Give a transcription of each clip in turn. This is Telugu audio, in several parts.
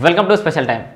వెల్కమ్ టు స్పెషల్ టైం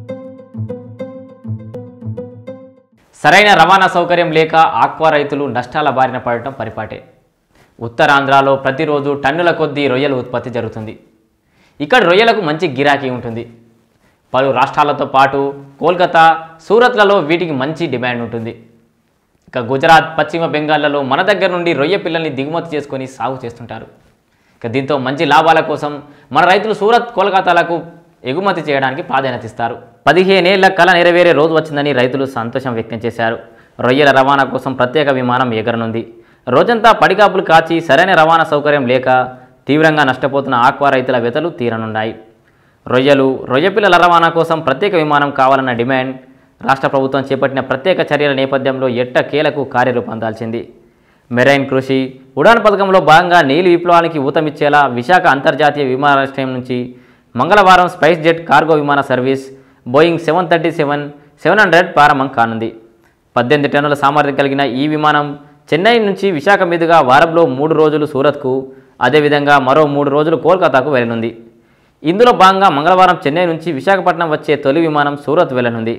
సరైన రవాణా సౌకర్యం లేక ఆక్వా రైతులు నష్టాల బారిన పడటం పరిపాటే ఉత్తరాంధ్రలో ప్రతిరోజు టన్నుల కొద్దీ రొయ్యల ఉత్పత్తి జరుగుతుంది ఇక్కడ రొయ్యలకు మంచి గిరాకీ ఉంటుంది పలు రాష్ట్రాలతో పాటు కోల్కతా సూరత్లలో వీటికి మంచి డిమాండ్ ఉంటుంది ఇక గుజరాత్ పశ్చిమ బెంగాల్లో మన దగ్గర నుండి రొయ్య పిల్లల్ని దిగుమతి చేసుకొని సాగు చేస్తుంటారు ఇక దీంతో మంచి లాభాల కోసం మన రైతులు సూరత్ కోల్కతాలకు ఎగుమతి చేయడానికి ప్రాధాన్యత ఇస్తారు పదిహేనేళ్ల కళ నెరవేరే రోజు వచ్చిందని రైతులు సంతోషం వ్యక్తం చేశారు రొయ్యల రవాణా కోసం ప్రత్యేక విమానం ఎగరనుంది రోజంతా పడికాపులు కాచి సరైన రవాణా సౌకర్యం లేక తీవ్రంగా నష్టపోతున్న ఆక్వా రైతుల వెతలు తీరనున్నాయి రొయ్యలు రొయ్య పిల్లల రవాణా కోసం ప్రత్యేక విమానం కావాలన్న డిమాండ్ రాష్ట్ర ప్రభుత్వం చేపట్టిన ప్రత్యేక చర్యల నేపథ్యంలో ఎట్టకేలకు కార్యరూపం దాల్చింది మెరైన్ కృషి ఉడాన్ పథకంలో భాగంగా నీలి విప్లవానికి ఊతమిచ్చేలా విశాఖ అంతర్జాతీయ విమానాశ్రయం నుంచి మంగళవారం స్పైస్ జెట్ కార్గో విమాన service Boeing seven thirty seven seven hundred ప్రారంభం కానుంది పద్దెనిమిది టన్నుల సామర్థ్యం కలిగిన ఈ విమానం చెన్నై నుంచి విశాఖ మీదుగా వారంలో మూడు రోజులు సూరత్కు అదేవిధంగా మరో మూడు రోజులు కోల్కతాకు వెళ్ళనుంది ఇందులో భాగంగా మంగళవారం చెన్నై నుంచి విశాఖపట్నం వచ్చే తొలి విమానం సూరత్ వెళ్ళనుంది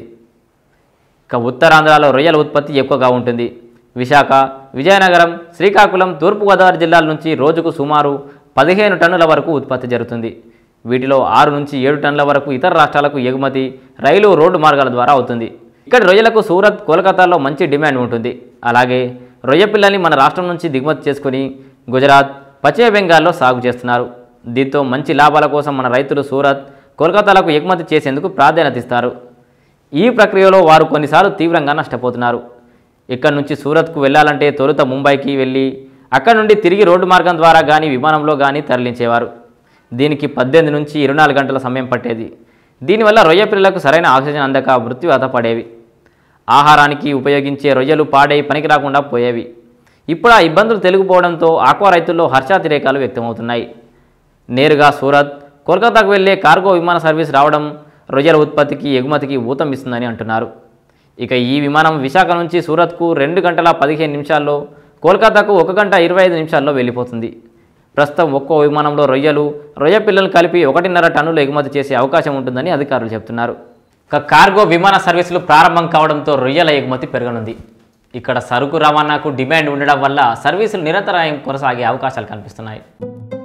ఇక ఉత్తరాంధ్రలో రొయ్యల ఉత్పత్తి ఎక్కువగా ఉంటుంది విశాఖ విజయనగరం శ్రీకాకుళం తూర్పుగోదావరి జిల్లాల నుంచి రోజుకు సుమారు పదిహేను టన్నుల వరకు ఉత్పత్తి జరుగుతుంది వీటిలో ఆరు నుంచి ఏడు టన్నుల వరకు ఇతర రాష్ట్రాలకు ఎగుమతి రైలు రోడ్డు మార్గాల ద్వారా అవుతుంది ఇక్కడ రొయ్యలకు సూరత్ కోల్కతాలో మంచి డిమాండ్ ఉంటుంది అలాగే రొయ్య పిల్లల్ని మన రాష్ట్రం నుంచి దిగుమతి చేసుకుని గుజరాత్ పశ్చిమ బెంగాల్లో సాగు చేస్తున్నారు దీంతో మంచి లాభాల కోసం మన రైతులు సూరత్ కోల్కతాలకు ఎగుమతి చేసేందుకు ప్రాధాన్యత ఇస్తారు ఈ ప్రక్రియలో వారు కొన్నిసార్లు తీవ్రంగా నష్టపోతున్నారు ఇక్కడ నుంచి సూరత్కు వెళ్ళాలంటే తొలుత ముంబైకి వెళ్ళి అక్కడ నుండి తిరిగి రోడ్డు మార్గం ద్వారా కానీ విమానంలో కానీ తరలించేవారు దీనికి పద్దెనిమిది నుంచి ఇరవై నాలుగు గంటల సమయం పట్టేది దీనివల్ల రొయ్య పిల్లలకు సరైన ఆక్సిజన్ అందక మృత్యువాత పడేవి ఆహారానికి ఉపయోగించే రొయ్యలు పాడై పనికి రాకుండా పోయేవి ఇప్పుడు ఆ ఇబ్బందులు తెలుగుపోవడంతో ఆక్వా రైతుల్లో హర్షాతిరేకాలు వ్యక్తమవుతున్నాయి నేరుగా సూరత్ కోల్కతాకు వెళ్లే కార్గో విమాన సర్వీస్ రావడం రొయ్యల ఉత్పత్తికి ఎగుమతికి ఊతం ఇస్తుందని అంటున్నారు ఇక ఈ విమానం విశాఖ నుంచి సూరత్కు రెండు గంటల పదిహేను నిమిషాల్లో కోల్కతాకు ఒక గంట ఇరవై ఐదు నిమిషాల్లో వెళ్ళిపోతుంది ప్రస్తుతం ఒక్కో విమానంలో రొయ్యలు రొయ్య పిల్లలు కలిపి ఒకటిన్నర టన్నులు ఎగుమతి చేసే అవకాశం ఉంటుందని అధికారులు చెబుతున్నారు ఇక కార్గో విమాన సర్వీసులు ప్రారంభం కావడంతో రొయ్యల ఎగుమతి పెరగనుంది ఇక్కడ సరుకు రవాణాకు డిమాండ్ ఉండడం వల్ల సర్వీసులు నిరంతరాయం కొనసాగే అవకాశాలు కనిపిస్తున్నాయి